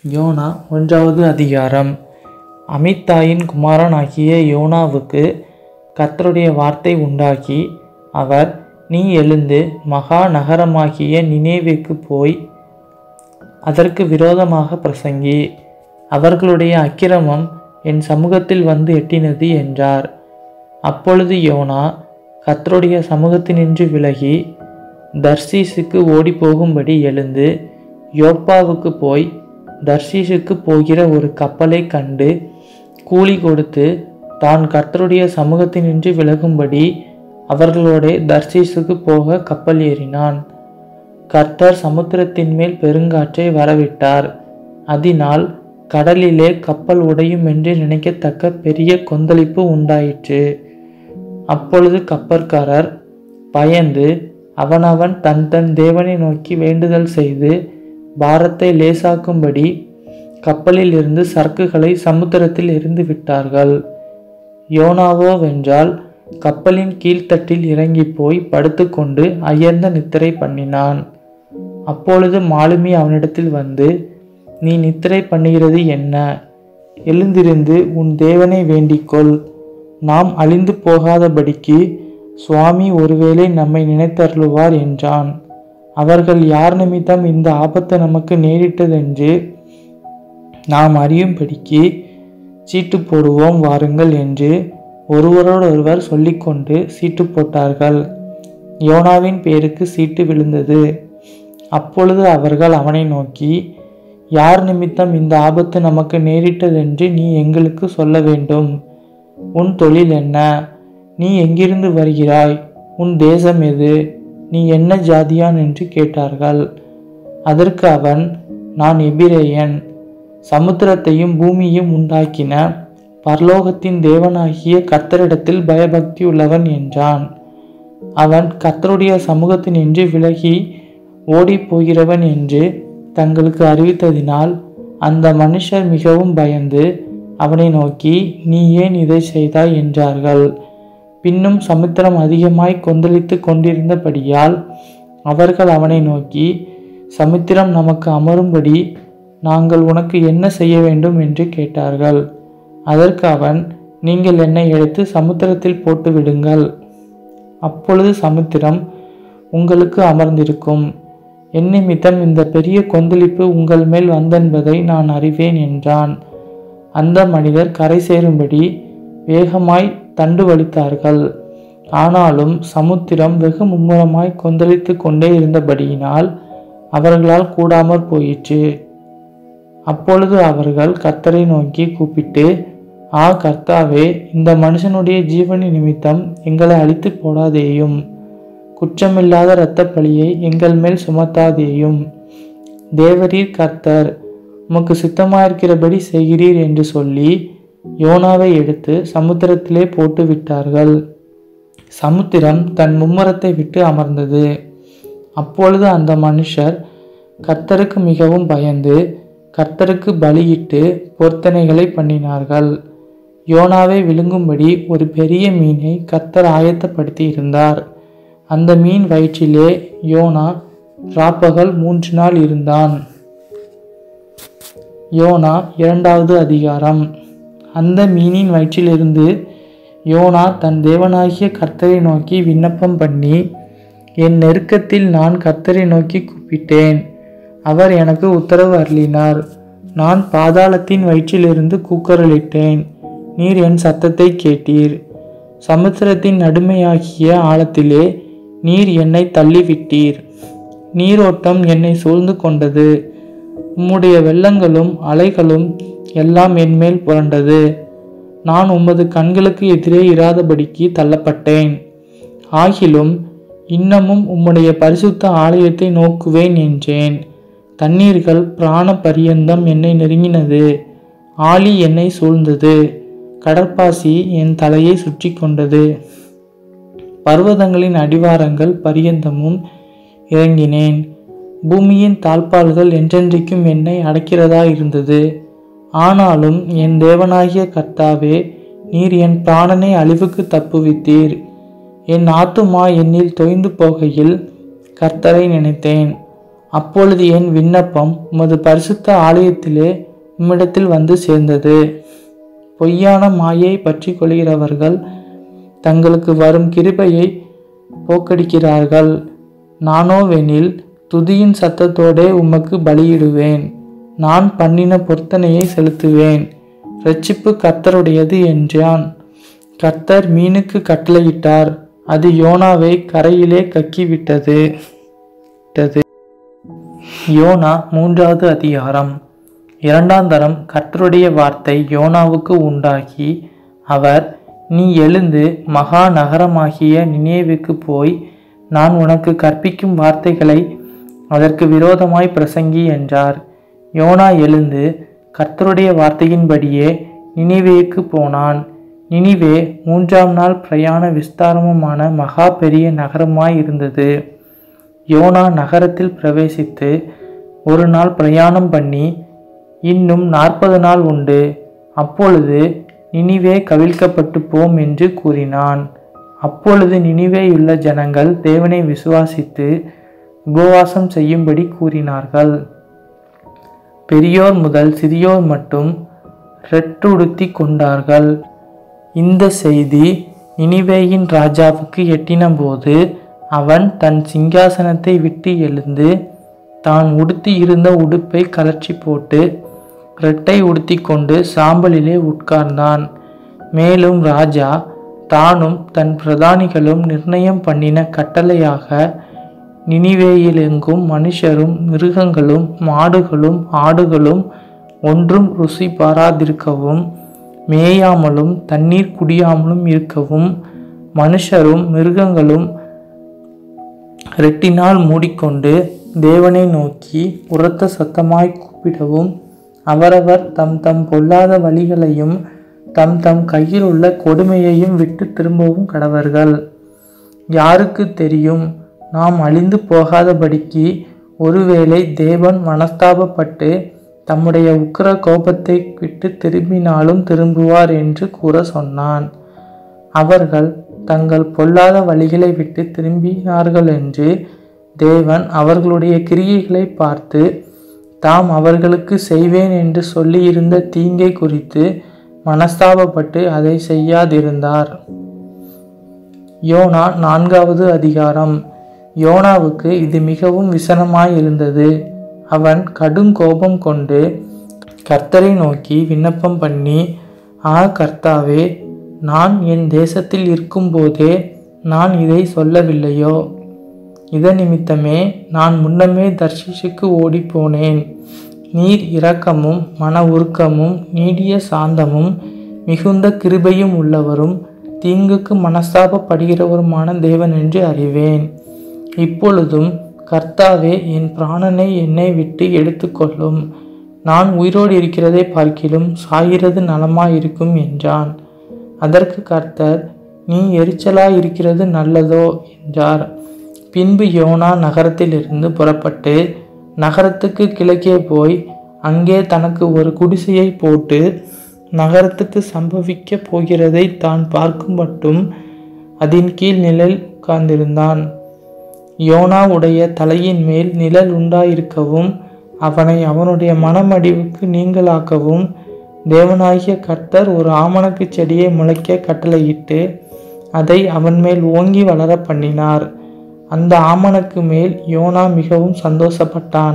YONO ஒன்றாவது அதிகாரம் அமித்தாயின் குமாரனாகிய யோனாவுக்கு கர்த்தருடைய வார்த்தை உண்டாகி அவர் நீ எழுந்து மகா நகரமாகிய நினேவேக்கு போய் அதற்கு விரோதமாக பிரசங்கி அவர்களுடைய அக்கிரமம் என் சமூகத்தில் வந்து எட்டினது என்றார் அப்பொழுது யோனா கர்த்தருடைய சமூகத்தினின்று விலகி தர்சீசுக்கு ஓடிப்போகும்படி எழுந்து யோப்பாவுக்கு போய் தர்சீசுக்கு போகிற ஒரு கப்பலை கண்டு கூலி கொடுத்து தான் கர்த்தருடைய சமூகத்தினின்று விலகும்படி அவர்களோட தர்சீசுக்கு போக கப்பல் ஏறினான் கர்த்தர் சமுத்திரத்தின் மேல் பெருங்காற்றை வரவிட்டார் அதனால் கடலிலே கப்பல் உடையும் என்று நினைக்கத்தக்க பெரிய கொந்தளிப்பு உண்டாயிற்று அப்பொழுது கப்பற்காரர் பயந்து அவனவன் தன் தன் தேவனை நோக்கி வேண்டுதல் செய்து பாரத்தை லேசாக்கும்படி கப்பலில் இருந்து சரக்குகளை சமுத்திரத்தில் எறிந்து விட்டார்கள் யோனாவோ வென்றால் கப்பலின் கீழ்த்தட்டில் இறங்கி போய் படுத்துக்கொண்டு அயர்ந்த நித்திரை பண்ணினான் அப்பொழுது மாலுமி அவனிடத்தில் வந்து நீ நித்திரை பண்ணுகிறது என்ன எழுந்திருந்து உன் தேவனை வேண்டிக்கொள் நாம் அழிந்து போகாதபடிக்கு சுவாமி ஒருவேளை நம்மை நினைத்தருளுவார் என்றான் அவர்கள் யார் நிமித்தம் இந்த ஆபத்து நமக்கு நேரிட்டதென்று நாம் அறியும்படிக்கு சீட்டு போடுவோம் வாருங்கள் என்று ஒருவரோடொருவர் சொல்லிக்கொண்டு சீட்டு போட்டார்கள் யோனாவின் பேருக்கு சீட்டு விழுந்தது அப்பொழுது அவர்கள் அவனை நோக்கி யார் நிமித்தம் இந்த ஆபத்து நமக்கு நேரிட்டதென்று நீ எங்களுக்கு சொல்ல வேண்டும் உன் தொழில் என்ன நீ எங்கிருந்து வருகிறாய் உன் தேசம் எது நீ என்ன ஜாதியான் என்று கேட்டார்கள் அதற்கு அவன் நான் எபிரேயன் சமுத்திரத்தையும் பூமியும் உண்டாக்கின பரலோகத்தின் தேவனாகிய கர்த்தரிடத்தில் பயபக்தி உள்ளவன் என்றான் அவன் கர்த்தருடைய சமூகத்தினின்று விலகி ஓடிப் போகிறவன் என்று தங்களுக்கு அறிவித்ததினால் அந்த மனுஷர் மிகவும் பயந்து அவனை நோக்கி நீ ஏன் இதை செய்தாய் என்றார்கள் பின்னும் சமுத்திரம் அதிகமாய் கொந்தளித்து கொண்டிருந்தபடியால் அவர்கள் அவனை நோக்கி சமுத்திரம் நமக்கு அமரும்படி நாங்கள் உனக்கு என்ன செய்ய வேண்டும் என்று கேட்டார்கள் அதற்கு அவன் நீங்கள் என்னை எடுத்து சமுத்திரத்தில் போட்டு விடுங்கள் அப்பொழுது சமுத்திரம் உங்களுக்கு அமர்ந்திருக்கும் என் நிமித்தம் இந்த பெரிய கொந்தளிப்பு உங்கள் மேல் வந்தென்பதை நான் அறிவேன் என்றான் அந்த மனிதர் கரை சேரும்படி வேகமாய் தண்டு வலித்தார்கள் ஆனாலும் சமுத்திரம் வெகு மும்முரமாய் கொந்தளித்து கொண்டே இருந்தபடியினால் அவர்களால் கூடாமற் போயிற்று அப்பொழுது அவர்கள் கர்த்தரை நோக்கி கூப்பிட்டு ஆ கர்த்தாவே இந்த மனுஷனுடைய ஜீவனி நிமித்தம் எங்களை அழித்து போடாதேயும் குற்றமில்லாத இரத்தப் பழியை எங்கள் மேல் சுமத்தாதேயும் தேவரீர் கர்த்தர் உமக்கு சித்தமாயிருக்கிறபடி செய்கிறீர் என்று சொல்லி யோனாவை எடுத்து சமுத்திரத்திலே போட்டு விட்டார்கள் சமுத்திரம் தன் மும்முரத்தை விட்டு அமர்ந்தது அப்பொழுது அந்த மனுஷர் கர்த்தருக்கு மிகவும் பயந்து கர்த்தருக்கு பலியிட்டு பொருத்தனைகளை பண்ணினார்கள் யோனாவை விழுங்கும்படி ஒரு பெரிய மீனை கர்த்தர் ஆயத்தப்படுத்தி இருந்தார் அந்த மீன் வயிற்றிலே யோனா ராப்பகல் மூன்று நாள் இருந்தான் யோனா இரண்டாவது அதிகாரம் அந்த மீனின் வயிற்றிலிருந்து யோனா தன் தேவனாகிய கர்த்தரை நோக்கி விண்ணப்பம் பண்ணி என் நெருக்கத்தில் நான் கர்த்தரை நோக்கி கூப்பிட்டேன் அவர் எனக்கு உத்தரவு அருளினார் நான் பாதாளத்தின் வயிற்றிலிருந்து கூக்குரலிட்டேன் நீர் என் சத்தத்தை கேட்டீர் சமுத்திரத்தின் நடுமையாகிய ஆழத்திலே நீர் என்னை தள்ளிவிட்டீர் நீரோட்டம் என்னை சூழ்ந்து கொண்டது உம்முடைய வெள்ளங்களும் அலைகளும் எல்லாம் என்மேல் புரண்டது நான் உமது கண்களுக்கு எதிரே இராதபடிக்கு தள்ளப்பட்டேன் ஆகிலும் இன்னமும் உம்முடைய பரிசுத்த ஆலயத்தை நோக்குவேன் என்றேன் தண்ணீர்கள் பிராண பரியந்தம் என்னை நெருங்கினது ஆழி என்னை சூழ்ந்தது கடற்பாசி என் தலையை சுற்றி கொண்டது பர்வதங்களின் அடிவாரங்கள் பரியந்தமும் இறங்கினேன் பூமியின் தாழ்பால்கள் என்றென்றைக்கும் என்னை அடக்கிறதா இருந்தது ஆனாலும் என் தேவனாகிய கர்த்தாவே நீர் என் பிராணனை அழிவுக்கு தப்புவித்தீர் என் ஆத்துமா என்னில் தொய்ந்து போகையில் கர்த்தரை நினைத்தேன் அப்பொழுது என் விண்ணப்பம் உமது பரிசுத்த ஆலயத்திலே உம்மிடத்தில் வந்து சேர்ந்தது பொய்யான மாயை பற்றி கொள்கிறவர்கள் தங்களுக்கு வரும் கிருபையை போக்கடிக்கிறார்கள் நானோவெனில் துதியின் சத்தத்தோடே உமக்கு பலியிடுவேன் நான் பண்ணின பொருத்தனையை செலுத்துவேன் இரட்சிப்பு கர்த்தருடையது என்றான் கர்த்தர் மீனுக்கு கட்டளையிட்டார் அது யோனாவை கரையிலே கக்கிவிட்டது விட்டது. யோனா மூன்றாவது அதிகாரம் இரண்டாம் தரம் கர்த்தருடைய வார்த்தை யோனாவுக்கு உண்டாகி அவர் நீ எழுந்து மகா நகரமாகிய நினேவுக்கு போய் நான் உனக்கு கற்பிக்கும் வார்த்தைகளை அதற்கு விரோதமாய் பிரசங்கி என்றார் யோனா எழுந்து கர்த்தருடைய வார்த்தையின்படியே நினிவேக்கு போனான் நினிவே மூன்றாம் நாள் பிரயாண விஸ்தாரமுமான மகா பெரிய நகரமாய் இருந்தது யோனா நகரத்தில் பிரவேசித்து ஒரு நாள் பிரயாணம் பண்ணி இன்னும் நாற்பது நாள் உண்டு அப்பொழுது நினிவே கவிழ்க்கப்பட்டு போம் என்று கூறினான் அப்பொழுது நினிவேயுள்ள ஜனங்கள் தேவனை விசுவாசித்து உபவாசம் செய்யும்படி கூறினார்கள் பெரியோர் முதல் சிறியோர் மட்டும் ரெட்டுடுத்தி கொண்டார்கள் இந்த செய்தி நினிவேயின் ராஜாவுக்கு எட்டினபோது அவன் தன் சிங்காசனத்தை விட்டு எழுந்து தான் உடுத்தி இருந்த உடுப்பை கலற்றி போட்டு ரெட்டை உடுத்தி கொண்டு சாம்பலிலே உட்கார்ந்தான் மேலும் ராஜா தானும் தன் பிரதானிகளும் நிர்ணயம் பண்ணின கட்டளையாக நினிவேயிலெங்கும் மனுஷரும் மிருகங்களும் மாடுகளும் ஆடுகளும் ஒன்றும் ருசி பாராதிருக்கவும் மேயாமலும் தண்ணீர் குடியாமலும் இருக்கவும் மனுஷரும் மிருகங்களும் ரெட்டினால் மூடிக்கொண்டு தேவனை நோக்கி உரத்த சத்தமாய் கூப்பிடவும் அவரவர் தம் தம் பொல்லாத வழிகளையும் தம் தம் கையில் உள்ள கொடுமையையும் விட்டு திரும்பவும் கடவர்கள் யாருக்கு தெரியும் நாம் அழிந்து போகாதபடிக்கு ஒருவேளை தேவன் மனஸ்தாபப்பட்டு தம்முடைய உக்கிர கோபத்தை விட்டு திரும்பினாலும் திரும்புவார் என்று கூற சொன்னான் அவர்கள் தங்கள் பொல்லாத வழிகளை விட்டு திரும்பினார்கள் என்று தேவன் அவர்களுடைய கிரியைகளை பார்த்து தாம் அவர்களுக்கு செய்வேன் என்று சொல்லியிருந்த தீங்கை குறித்து மனஸ்தாபப்பட்டு அதை செய்யாதிருந்தார் யோனா நான்காவது அதிகாரம் யோனாவுக்கு இது மிகவும் விசனமாயிருந்தது அவன் கடும் கோபம் கொண்டு கர்த்தரை நோக்கி விண்ணப்பம் பண்ணி ஆ கர்த்தாவே நான் என் தேசத்தில் இருக்கும்போதே நான் இதை சொல்லவில்லையோ இதன் நிமித்தமே நான் முன்னமே தர்ஷிஷுக்கு ஓடிப்போனேன் நீர் இரக்கமும் மன உருக்கமும் நீடிய சாந்தமும் மிகுந்த கிருபையும் உள்ளவரும் தீங்குக்கு மனஸ்தாபப்படுகிறவருமான தேவன் என்று அறிவேன் இப்பொழுதும் கர்த்தாவே என் பிராணனை என்னை விட்டு எடுத்துக்கொள்ளும் நான் உயிரோடு இருக்கிறதை பார்க்கிலும் சாகிறது நலமாயிருக்கும் என்றான் அதற்கு கர்த்தர் நீ எரிச்சலாய் இருக்கிறது நல்லதோ என்றார் பின்பு யோனா நகரத்திலிருந்து புறப்பட்டு நகரத்துக்கு கிழக்கே போய் அங்கே தனக்கு ஒரு குடிசையை போட்டு நகரத்துக்கு சம்பவிக்க போகிறதை தான் பார்க்கும் மட்டும் அதன் கீழ் நிழல் உட்கார்ந்திருந்தான் யோனாவுடைய தலையின் மேல் நிழல் உண்டாயிருக்கவும் அவனை அவனுடைய மனமடிவுக்கு நீங்களாக்கவும் தேவனாகிய கர்த்தர் ஒரு ஆமணக்கு செடியை முளைக்க கட்டளையிட்டு அதை அவன் மேல் ஓங்கி வளர பண்ணினார் அந்த ஆமணக்கு மேல் யோனா மிகவும் சந்தோஷப்பட்டான்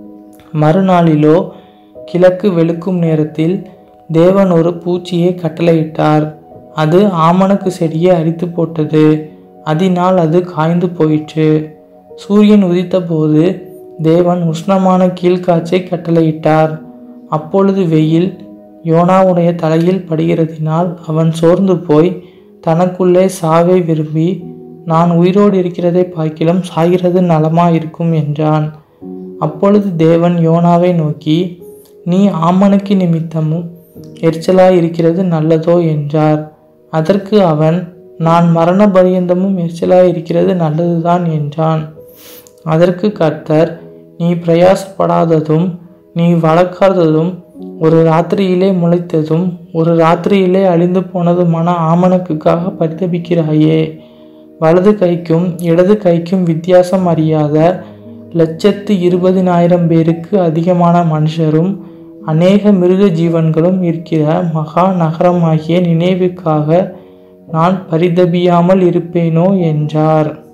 மறுநாளிலோ கிழக்கு வெளுக்கும் நேரத்தில் தேவன் ஒரு பூச்சியை கட்டளையிட்டார் அது ஆமணக்கு செடியை அரித்து போட்டது அதனால் அது காய்ந்து போயிற்று சூரியன் உதித்தபோது தேவன் உஷ்ணமான கீழ்காய்ச்சை கட்டளையிட்டார் அப்பொழுது வெயில் யோனாவுடைய தலையில் படுகிறதினால் அவன் சோர்ந்து போய் தனக்குள்ளே சாவை விரும்பி நான் உயிரோடு இருக்கிறதை பார்க்கிலும் சாகிறது நலமாயிருக்கும் என்றான் அப்பொழுது தேவன் யோனாவை நோக்கி நீ ஆமனுக்கு நிமித்தமும் எரிச்சலாய் இருக்கிறது நல்லதோ என்றார் அதற்கு அவன் நான் மரண பரியந்தமும் எரிச்சலாய் இருக்கிறது நல்லதுதான் என்றான் அதற்கு கர்த்தர் நீ பிரயாசப்படாததும் நீ வளர்க்காததும் ஒரு ராத்திரியிலே முளைத்ததும் ஒரு ராத்திரியிலே அழிந்து போனதுமான ஆமணக்குக்காக பரிதபிக்கிறாயே வலது கைக்கும் இடது கைக்கும் வித்தியாசம் அறியாத லட்சத்து இருபதினாயிரம் பேருக்கு அதிகமான மனுஷரும் அநேக மிருக ஜீவன்களும் இருக்கிற மகா நகரமாகிய நினைவுக்காக நான் பரிதபியாமல் இருப்பேனோ என்றார்